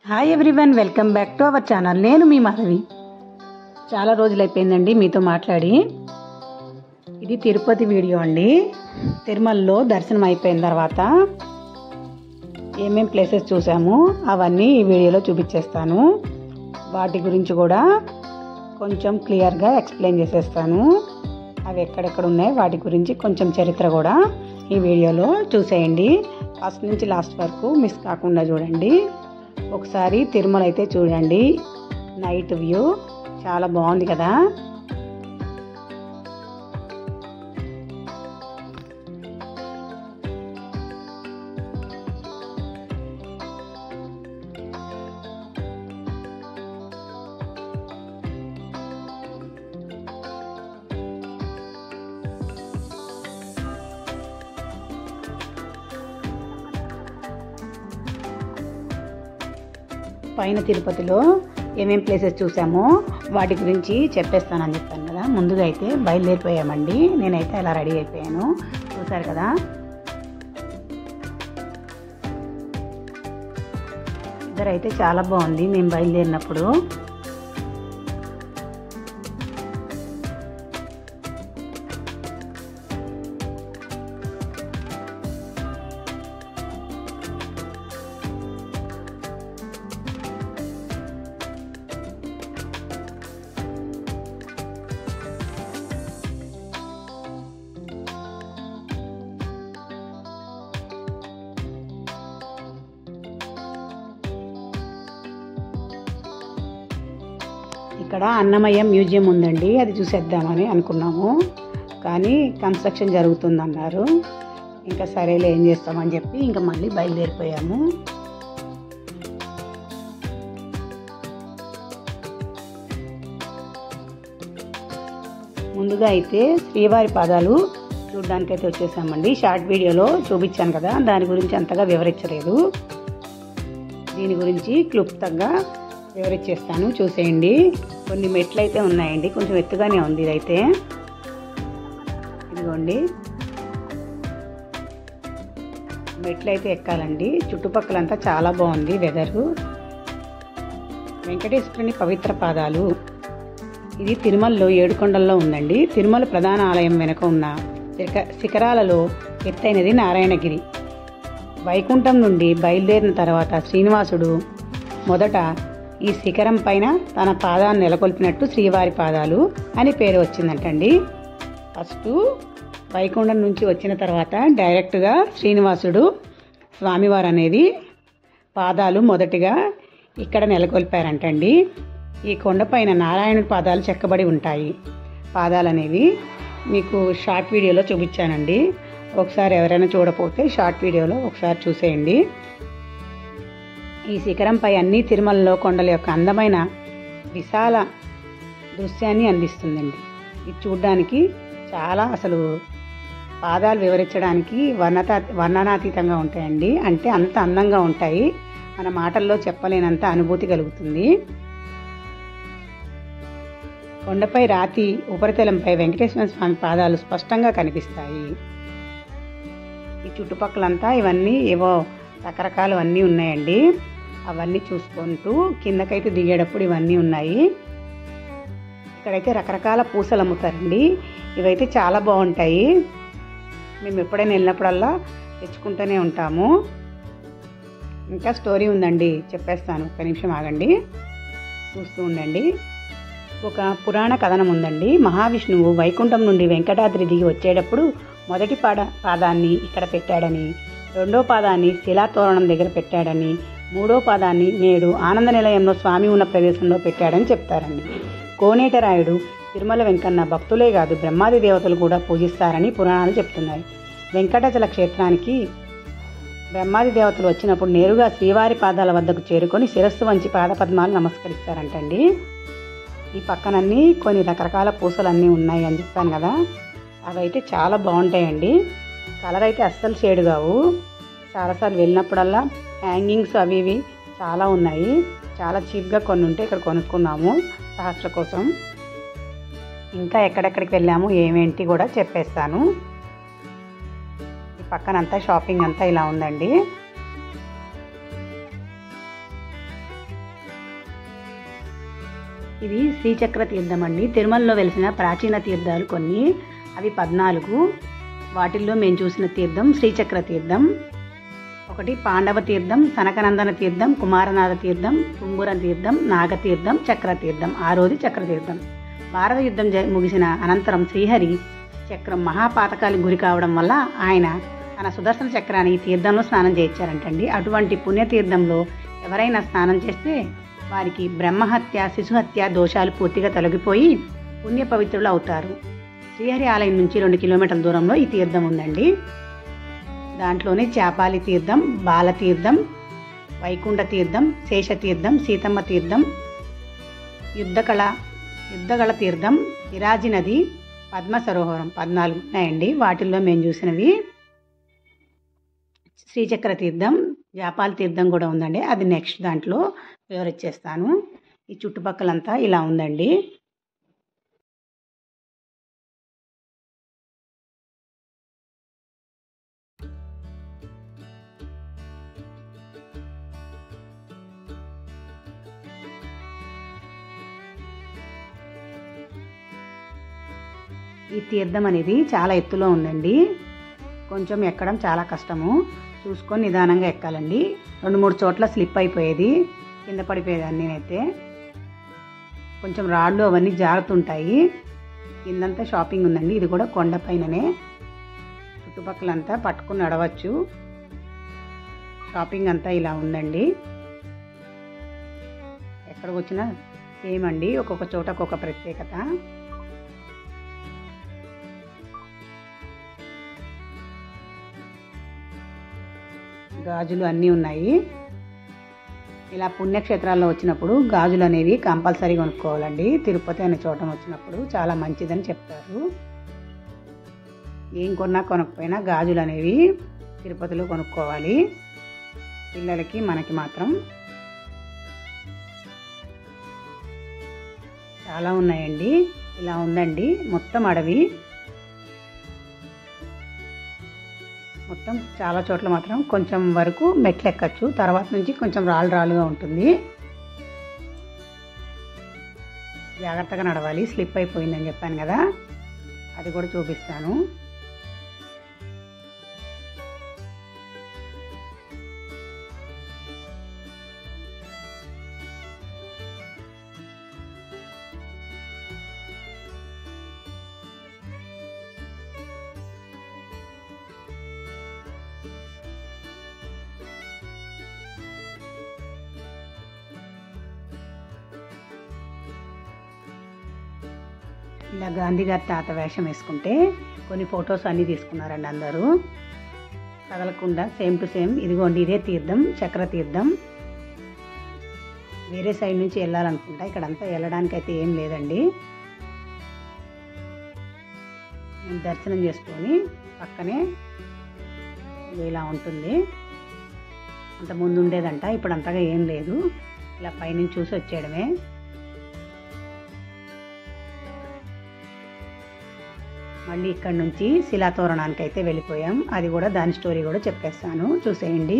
hi everyone welcome back to our channel నేను మీ మాధవి చాలా రోజులైపోయిందండి మీతో మాట్లాడి ఇది తిరుపతి వీడియో అండి తిరుమలలో దర్శనం అయిపోయిన తర్వాత ఏమేం ప్లేసెస్ చూసాము అవన్నీ ఈ వీడియోలో చూపించేస్తాను వాటి గురించి కూడా కొంచెం క్లియర్గా ఎక్స్ప్లెయిన్ చేసేస్తాను అవి ఎక్కడెక్కడ ఉన్నాయి వాటి గురించి కొంచెం చరిత్ర కూడా ఈ వీడియోలో చూసేయండి ఫస్ట్ నుంచి లాస్ట్ వరకు మిస్ కాకుండా చూడండి ఒకసారి తిరుమల అయితే చూడండి నైట్ వ్యూ చాలా బాగుంది కదా పైన తిరుపతిలో ఏమేం ప్లేసెస్ చూసామో వాటి గురించి చెప్పేస్తానని చెప్పాను కదా ముందుగా అయితే బయలుదేరిపోయామండి నేనైతే అలా రెడీ అయిపోయాను చూసారు కదా ఇద్దరైతే చాలా బాగుంది మేము బయలుదేరినప్పుడు ఇక్కడ అన్నమయ్య మ్యూజియం ఉందండి అది చూసేద్దామని అనుకున్నాము కానీ కన్స్ట్రక్షన్ జరుగుతుందన్నారు ఇంకా సరేలే ఏం చేస్తామని చెప్పి ఇంకా మళ్ళీ బయలుదేరిపోయాము ముందుగా అయితే శ్రీవారి పాదాలు చూడడానికి అయితే వచ్చేసామండి షార్ట్ వీడియోలో చూపించాను కదా దాని గురించి అంతగా వివరించలేదు దీని గురించి క్లుప్తంగా వివరించేస్తాను చూసేయండి కొన్ని మెట్లు అయితే ఉన్నాయండి కొంచెం ఎత్తుగానే ఉంది ఇదైతే ఇదిగోండి మెట్లు అయితే ఎక్కాలండి చుట్టుపక్కలంతా చాలా బాగుంది వెదరు వెంకటేశ్వరుని పవిత్ర పాదాలు ఇది తిరుమలలో ఏడుకొండల్లో ఉందండి తిరుమల ప్రధాన ఆలయం వెనుక ఉన్న శిఖ శిఖరాలలో ఎత్తైనది నారాయణగిరి వైకుంఠం నుండి బయలుదేరిన తర్వాత శ్రీనివాసుడు మొదట ఈ శిఖరం పైన తన పాదాన్ని నెలకొల్పినట్టు శ్రీవారి పాదాలు అని పేరు వచ్చిందంటండి ఫస్ట్ వైకుంఠం నుంచి వచ్చిన తర్వాత డైరెక్ట్గా శ్రీనివాసుడు స్వామివారు అనేది పాదాలు మొదటిగా ఇక్కడ నెలకొల్పారంటండి ఈ కొండపైన నారాయణుడి పాదాలు చెక్కబడి ఉంటాయి పాదాలు అనేవి మీకు షార్ట్ వీడియోలో చూపించానండి ఒకసారి ఎవరైనా చూడపోతే షార్ట్ వీడియోలో ఒకసారి చూసేయండి ఈ శిఖరంపై అన్ని తిరుమలలో కొండల యొక్క అందమైన విశాల దృశ్యాన్ని అందిస్తుందండి ఇది చూడడానికి చాలా అసలు పాదాలు వివరించడానికి వర్ణత వర్ణనాతీతంగా ఉంటాయండి అంటే అంత అందంగా ఉంటాయి మన మాటల్లో చెప్పలేనంత అనుభూతి కలుగుతుంది కొండపై రాతి ఉపరితలంపై వెంకటేశ్వర స్వామి పాదాలు స్పష్టంగా కనిపిస్తాయి ఈ చుట్టుపక్కలంతా ఇవన్నీ ఏవో రకరకాలు అన్నీ ఉన్నాయండి అవన్నీ చూసుకుంటూ కిందకైతే దిగేటప్పుడు ఇవన్నీ ఉన్నాయి ఇక్కడైతే రకరకాల పూసలు అమ్ముతారండి ఇవైతే చాలా బాగుంటాయి మేము ఎప్పుడైనా వెళ్ళినప్పుడల్లా తెచ్చుకుంటూనే ఉంటాము ఇంకా స్టోరీ ఉందండి చెప్పేస్తాను ఒక్క నిమిషం ఆగండి చూస్తూ ఉండండి ఒక పురాణ కథనం ఉందండి మహావిష్ణువు వైకుంఠం నుండి వెంకటాద్రి దిగి వచ్చేటప్పుడు మొదటి పాద పాదాన్ని ఇక్కడ పెట్టాడని రెండో పాదాన్ని శిలాతోరణం దగ్గర పెట్టాడని మూడో పాదాన్ని నేడు ఆనంద నిలయంలో స్వామి ఉన్న ప్రదేశంలో పెట్టాడని చెప్తారండి కోనేటరాయుడు తిరుమల వెంకన్న భక్తులే కాదు బ్రహ్మాది దేవతలు కూడా పూజిస్తారని పురాణాలు చెప్తున్నాయి వెంకటాచల క్షేత్రానికి బ్రహ్మాది దేవతలు వచ్చినప్పుడు నేరుగా శ్రీవారి పాదాల వద్దకు చేరుకొని శిరస్సు వంచి పాదపద్మాలు నమస్కరిస్తారంటండి ఈ పక్కనన్నీ కొన్ని రకరకాల పూసలు అన్నీ ఉన్నాయి అని చెప్పాను కదా అవి అయితే చాలా బాగుంటాయండి కలర్ అయితే అస్సలు షేడ్ కావు చాలాసార్లు వెళ్ళినప్పుడల్లా హ్యాంగింగ్స్ అవి ఇవి చాలా ఉన్నాయి చాలా చీప్గా కొన్ని ఉంటే ఇక్కడ కొనుక్కున్నాము సహస్ర కోసం ఇంకా ఎక్కడెక్కడికి వెళ్ళాము ఏమేంటి కూడా చెప్పేస్తాను ఈ పక్కనంతా షాపింగ్ అంతా ఇలా ఉందండి ఇవి శ్రీచక్ర తీర్థం అండి తిరుమలలో వెలిసిన ప్రాచీన తీర్థాలు కొన్ని అవి పద్నాలుగు వాటిల్లో మేము చూసిన తీర్థం శ్రీచక్ర తీర్థం ఒకటి పాండవ తీర్థం సనకనందన తీర్థం కుమారనాథ తీర్థం తుంగుర తీర్థం నాగతీర్థం చక్రతీర్థం ఆరోది చక్రతీర్థం భారత యుద్ధం జ- ముగిసిన అనంతరం శ్రీహరి చక్రం మహాపాతకాలకు గురి కావడం వల్ల ఆయన తన సుదర్శన చక్రాన్ని ఈ తీర్థంలో స్నానం చేయించారంటండి అటువంటి పుణ్యతీర్థంలో ఎవరైనా స్నానం చేస్తే వారికి బ్రహ్మహత్య శిశుహత్య దోషాలు పూర్తిగా తొలగిపోయి పుణ్య పవిత్రులు అవుతారు శ్రీహరి ఆలయం నుంచి రెండు కిలోమీటర్ల దూరంలో ఈ తీర్థం ఉందండి దాంట్లోనే చేపాలి తీర్థం బాలతీర్థం వైకుంఠ తీర్థం శేషతీర్థం సీతమ్మ తీర్థం యుద్ధకళ యుద్ధగళ తీర్థం ఇరాజి నది పద్మ సరోవరం పద్నాలుగు ఉన్నాయండి వాటిల్లో మేము చూసినవి శ్రీచక్ర తీర్థం జాపాల తీర్థం కూడా ఉందండి అది నెక్స్ట్ దాంట్లో వివరిచ్చేస్తాను ఈ చుట్టుపక్కలంతా ఇలా ఉందండి ఈ తీర్థం అనేది చాలా ఎత్తులో ఉందండి కొంచెం ఎక్కడం చాలా కష్టము చూసుకొని నిదానంగా ఎక్కాలండి రెండు మూడు చోట్ల స్లిప్ అయిపోయేది కింద పడిపోయేదాన్ని నేనైతే కొంచెం రాళ్ళు అవన్నీ జారుతుంటాయి కిందంతా షాపింగ్ ఉందండి ఇది కూడా కొండపైననే చుట్టుపక్కలంతా పట్టుకుని నడవచ్చు షాపింగ్ అంతా ఇలా ఉందండి ఎక్కడికి వచ్చినా సేమ్ అండి ఒక్కొక్క చోట ఒక్కొక్క ప్రత్యేకత గాజులు అన్నీ ఉన్నాయి ఇలా పుణ్యక్షేత్రాల్లో వచ్చినప్పుడు గాజులు అనేవి కంపల్సరీ కొనుక్కోవాలండి తిరుపతి అనే చోట వచ్చినప్పుడు చాలా మంచిదని చెప్తారు ఏం కొన్నా కొనకపోయినా గాజులు అనేవి తిరుపతిలో కొనుక్కోవాలి పిల్లలకి మనకి మాత్రం చాలా ఉన్నాయండి ఇలా ఉందండి మొత్తం అడవి మొత్తం చాలా చోట్ల మాత్రం కొంచెం వరకు మెట్లు ఎక్కచ్చు తర్వాత నుంచి కొంచెం రాళ్ళు రాళ్ళుగా ఉంటుంది జాగ్రత్తగా నడవాలి స్లిప్ అయిపోయిందని చెప్పాను కదా అది కూడా చూపిస్తాను ఇలా గాంధీ గారి తాత వేషం వేసుకుంటే కొన్ని ఫొటోస్ అన్నీ తీసుకున్నారండి అందరూ కదలకుండా సేమ్ టు సేమ్ ఇదిగోండి ఇదే తీర్థం చక్ర తీర్థం వేరే సైడ్ నుంచి వెళ్ళాలనుకుంటా ఇక్కడంతా వెళ్ళడానికి అయితే ఏం లేదండి మేము దర్శనం చేసుకొని పక్కనే ఇదిగో ఇలా ఉంటుంది అంత ముందు ఉండేదంట ఇప్పుడు అంతగా ఏం లేదు ఇలా పైనుంచి చూసి వచ్చేయడమే మళ్ళీ ఇక్కడ నుంచి శిలాతోరణానికి అయితే వెళ్ళిపోయాం అది కూడా దాని స్టోరీ కూడా చెప్పేస్తాను చూసేయండి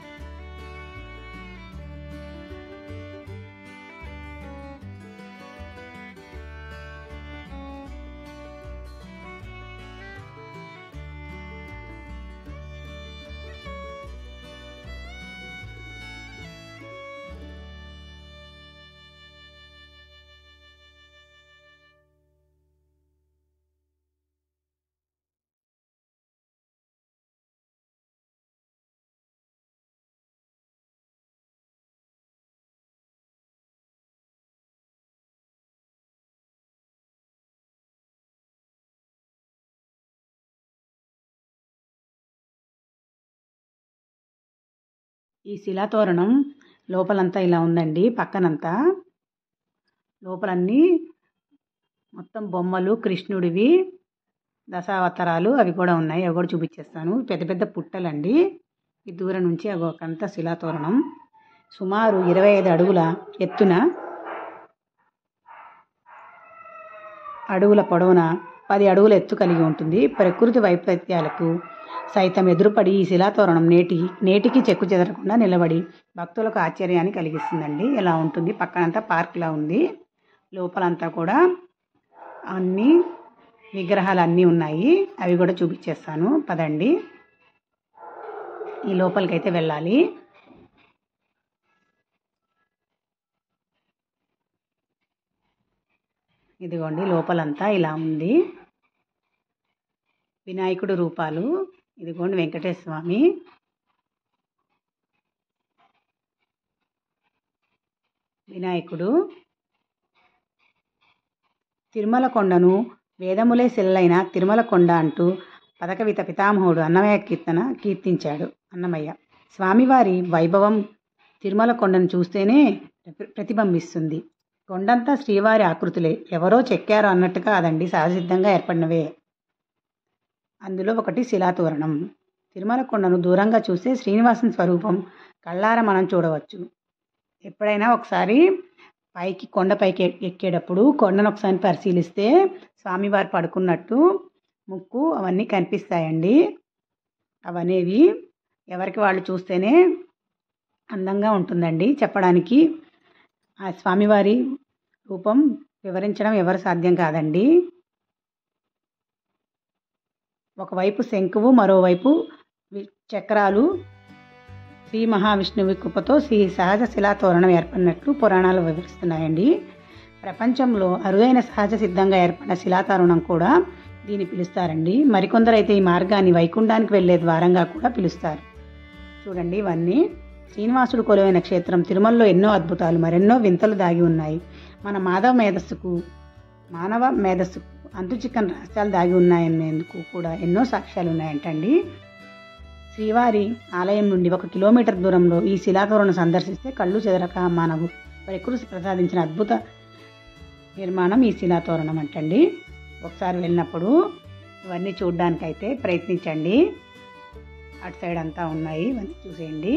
ఈ శిలాతోరణం లోపలంతా ఇలా ఉందండి పక్కనంతా లోపలన్నీ మొత్తం బొమ్మలు కృష్ణుడివి దశావతారాలు అవి కూడా ఉన్నాయి అవి కూడా చూపించేస్తాను పెద్ద పెద్ద పుట్టలండి ఈ దూరం నుంచి అవి ఒకంత శిలాతోరణం సుమారు ఇరవై ఐదు అడుగుల ఎత్తున అడుగుల పొడవున పది అడుగుల ఎత్తు కలిగి ఉంటుంది ప్రకృతి వైపరీత్యాలకు సైతం ఎదురుపడి ఈ శిలాతోరణం నేటి నేటికి చెక్కు చెదరకుండా నిలబడి భక్తులకు ఆశ్చర్యాన్ని కలిగిస్తుందండి ఇలా ఉంటుంది పక్కనంతా పార్క్లా ఉంది లోపలంతా కూడా అన్ని విగ్రహాలు అన్నీ ఉన్నాయి అవి కూడా చూపించేస్తాను పదండి ఈ లోపలికైతే వెళ్ళాలి ఇదిగోండి లోపలంతా ఇలా ఉంది వినాయకుడు రూపాలు ఇదిగోండి వెంకటేశ్వర స్వామి వినాయకుడు తిరుమల కొండను వేదములే సెల్లైన తిరుమల కొండ అంటూ పదకవిత పితామహుడు అన్నమయ్య కీర్తన కీర్తించాడు అన్నమయ్య స్వామివారి వైభవం తిరుమల కొండను చూస్తేనే ప్ర- ప్రతిబింబిస్తుంది కొండంతా శ్రీవారి ఆకృతులే ఎవరో చెక్కారు అన్నట్టు కాదండి సహజసిద్ధంగా ఏర్పడినవే అందులో ఒకటి శిలాతోరణం తిరుమల కొండను దూరంగా చూస్తే శ్రీనివాసన్ స్వరూపం కళ్ళార మనం చూడవచ్చు ఎప్పుడైనా ఒకసారి పైకి కొండపైకి ఎక్- ఎక్కేటప్పుడు కొండను ఒకసారి పరిశీలిస్తే స్వామివారు పడుకున్నట్టు ముక్కు అవన్నీ కనిపిస్తాయండి అవనేవి ఎవరికి వాళ్ళు చూస్తేనే అందంగా ఉంటుందండి చెప్పడానికి ఆ స్వామివారి రూపం వివరించడం ఎవరు సాధ్యం కాదండి ఒకవైపు శంకువు మరోవైపు వి- చక్రాలు శ్రీ మహావిష్ణువి కృపతో శ్రీ సహజ శిలాతోరణం ఏర్పడినట్లు పురాణాలు వివరిస్తున్నాయండి ప్రపంచంలో అరుదైన సహజ సిద్ధంగా ఏర్పడిన శిలాతోరణం కూడా దీన్ని పిలుస్తారండి మరికొందరైతే ఈ మార్గాన్ని వైకుంఠానికి వెళ్ళే ద్వారంగా కూడా పిలుస్తారు చూడండి ఇవన్నీ శ్రీనివాసుడు కొలువైన క్షేత్రం తిరుమలలో ఎన్నో అద్భుతాలు మరెన్నో వింతలు దాగి ఉన్నాయి మన మాధవ మేధస్సుకు మానవ మేధస్సుకు అంతుచిక్కని రహస్యాలు దాగి ఉన్నాయనేందుకు కూడా ఎన్నో సాక్ష్యాలు ఉన్నాయంటండి శ్రీవారి ఆలయం నుండి ఒక కిలోమీటర్ దూరంలో ఈ శిలాతోరణం సందర్శిస్తే కళ్ళు చెదరక మనకు ప్రకృతి ప్రసాదించిన అద్భుత నిర్మాణం ఈ శిలాతోరణం అంటండి ఒకసారి వెళ్ళినప్పుడు ఇవన్నీ చూడడానికైతే ప్రయత్నించండి అటు సైడ్ అంతా ఉన్నాయి ఇవన్నీ చూసేయండి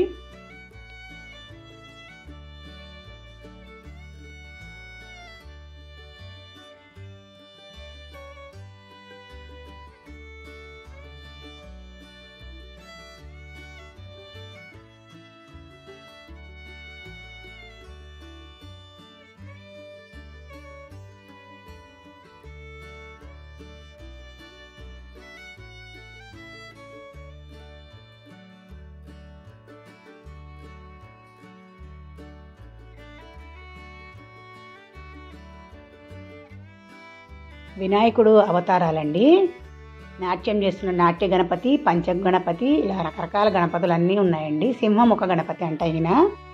వినాయకుడు అవతారాలండి నాట్యం చేస్తున్న నాట్య గణపతి పంచ గణపతి ఇలా రకరకాల గణపతులు అన్నీ ఉన్నాయండి సింహముఖ గణపతి అంట ఈయన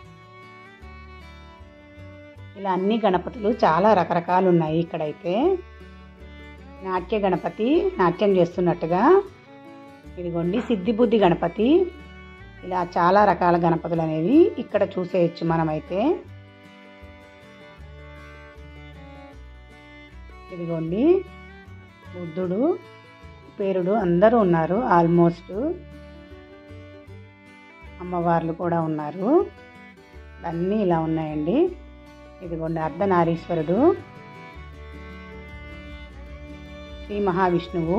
ఇలా అన్ని గణపతులు చాలా రకరకాలు ఉన్నాయి ఇక్కడైతే నాట్య గణపతి నాట్యం చేస్తున్నట్టుగా ఇదిగోండి సిద్ధిబుద్ధి గణపతి ఇలా చాలా రకాల గణపతులు అనేవి ఇక్కడ చూసేయచ్చు మనమైతే ఇదిగోండి బుద్ధుడు పేరుడు అందరూ ఉన్నారు ఆల్మోస్ట్ అమ్మవార్లు కూడా ఉన్నారు అన్నీ ఇలా ఉన్నాయండి ఇదిగోండి అర్ధనారీశ్వరుడు శ్రీ మహావిష్ణువు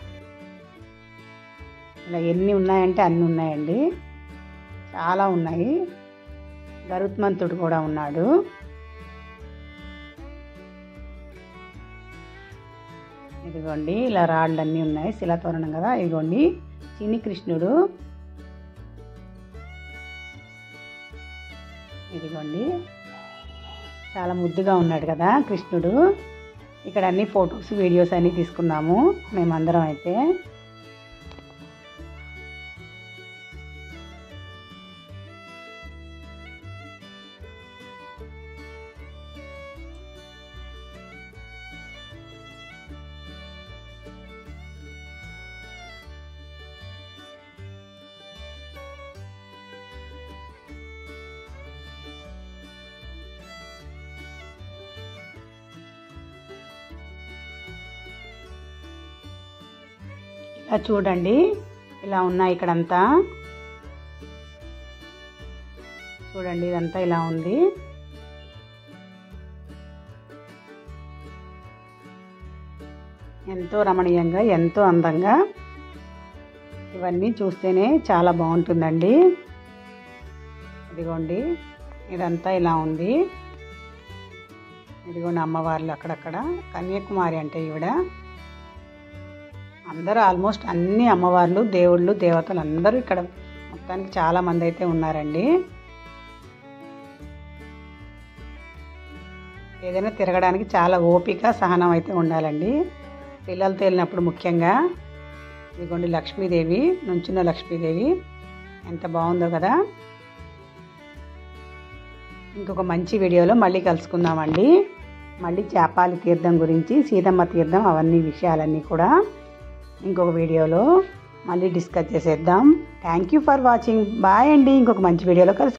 ఇలా ఎన్ని ఉన్నాయంటే అన్ని ఉన్నాయండి చాలా ఉన్నాయి గరుత్మంతుడు కూడా ఉన్నాడు ఇదిగోండి ఇలా రాళ్ళు అన్నీ ఉన్నాయి శిలాతోరణం కదా ఇదిగోండి చిన్ని కృష్ణుడు ఇదిగోండి చాలా ముద్దుగా ఉన్నాడు కదా కృష్ణుడు ఇక్కడ అన్ని ఫొటోస్ వీడియోస్ అన్నీ తీసుకున్నాము మేమందరం అయితే ఇలా చూడండి ఇలా ఉన్నాయి ఇక్కడంతా చూడండి ఇదంతా ఇలా ఉంది ఎంతో రమణీయంగా ఎంతో అందంగా ఇవన్నీ చూస్తేనే చాలా బాగుంటుందండి ఇదిగోండి ఇదంతా ఇలా ఉంది ఇదిగోండి అమ్మవార్లు అక్కడక్కడ కన్యాకుమారి అంటే ఈవిడ అందరూ ఆల్మోస్ట్ అన్ని అమ్మవార్లు దేవుళ్ళు దేవతలు అందరూ ఇక్కడ మొత్తానికి చాలా మంది అయితే ఉన్నారండి ఏదైనా తిరగడానికి చాలా ఓపిక సహనం అయితే ఉండాలండి పిల్లలతో వెళ్ళినప్పుడు ముఖ్యంగా ఇదిగోండి లక్ష్మీదేవి నుంచున్న లక్ష్మీదేవి ఎంత బాగుందో కదా ఇంకొక మంచి వీడియోలో మళ్ళీ కలుసుకుందామండి మళ్ళీ చేపాలి తీర్థం గురించి సీతమ్మ తీర్థం అవన్నీ విషయాలన్నీ కూడా ఇంకొక వీడియోలో మళ్ళీ డిస్కస్ చేసేద్దాం thank you for watching bye అండి ఇంకొక మంచి వీడియోలో కలుసు